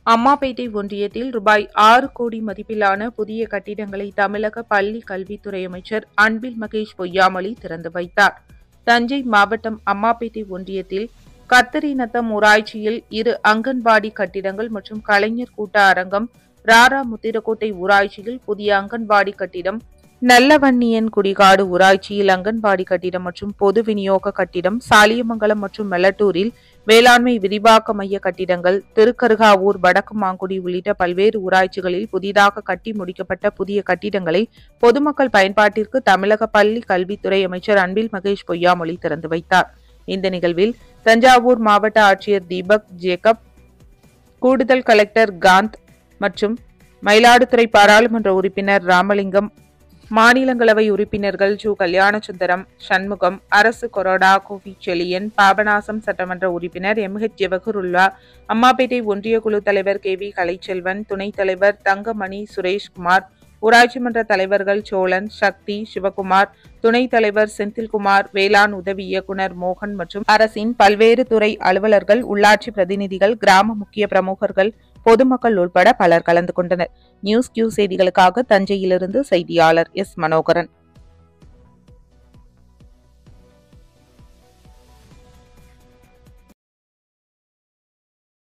அம்மாபேட்டை ஒன்றியத்தில் ரூபாய் ஆறு கோடி மதிப்பிலான புதிய கட்டிடங்களை தமிழக பள்ளி கல்வித்துறை அமைச்சர் அன்பில் மகேஷ் பொய்யாமொழி திறந்து வைத்தார் தஞ்சை மாவட்டம் அம்மாபேட்டை ஒன்றியத்தில் கத்தரிநத்தம் ஊராட்சியில் இரு அங்கன்வாடி கட்டிடங்கள் மற்றும் கலைஞர் கூட்ட அரங்கம் ராரா முத்திரக்கோட்டை ஊராட்சியில் புதிய அங்கன்வாடி கட்டிடம் நல்லவன்னியன் குடிகாடு ஊராட்சியில் அங்கன்வாடி கட்டிடம் மற்றும் பொது விநியோக கட்டிடம் சாலியமங்கலம் மற்றும் மெலட்டூரில் வேளாண்மை விரிவாக்க மைய கட்டிடங்கள் திருக்கருகாவூர் வடக்கு மாங்குடி உள்ளிட்ட பல்வேறு ஊராட்சிகளில் புதிதாக கட்டி முடிக்கப்பட்ட புதிய கட்டிடங்களை பொதுமக்கள் பயன்பாட்டிற்கு தமிழக பள்ளி கல்வித்துறை அமைச்சர் அன்பில் மகேஷ் பொய்யாமொழி திறந்து வைத்தார் இந்த நிகழ்வில் தஞ்சாவூர் மாவட்ட ஆட்சியர் தீபக் ஜேக்கப் கூடுதல் கலெக்டர் காந்த் மற்றும் மயிலாடுதுறை பாராளுமன்ற உறுப்பினர் ராமலிங்கம் மாநிலங்களவை உறுப்பினர்கள் ஜு கல்யாணசுந்தரம் சண்முகம் அரசு கொறடா கோவி செலியன் பாபநாசம் சட்டமன்ற உறுப்பினர் எம் ஹெச் ஜவஹருல்லா அம்மாபேட்டை ஒன்றிய குழு தலைவர் கே வி கலைச்செல்வன் துணைத் தலைவர் தங்கமணி சுரேஷ்குமார் ஊராட்சி மன்ற தலைவர்கள் சோழன் சக்தி சிவகுமார் துணைத் தலைவர் செந்தில்குமார் வேளாண் உதவி இயக்குநர் மோகன் மற்றும் அரசின் பல்வேறு துறை அலுவலர்கள் உள்ளாட்சி பிரதிநிதிகள் கிராம முக்கிய பிரமுகர்கள் பொதுமக்கள் உள்பட பலர் கலந்து கொண்டனர் நியூஸ் கியூ செய்திகளுக்காக தஞ்சையிலிருந்து செய்தியாளர் எஸ் மனோகரன்